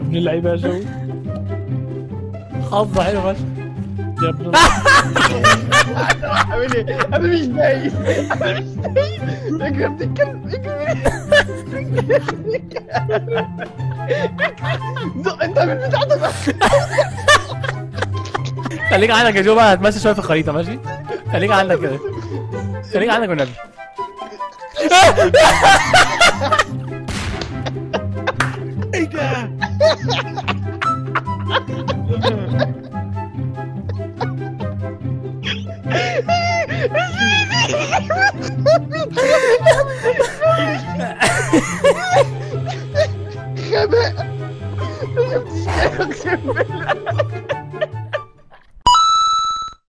ابن اللعيبه يا جو حظ حلو فشخ يا ابن اعمل ايه؟ انا مش دايس انا مش دايس اجرب تتكلم زق انت من بتاعتك خليك عندك يا جو بقى هتمشي شويه في الخريطه ماشي خليك عندك كده خليك عندك والنبي ايه ده؟ غباء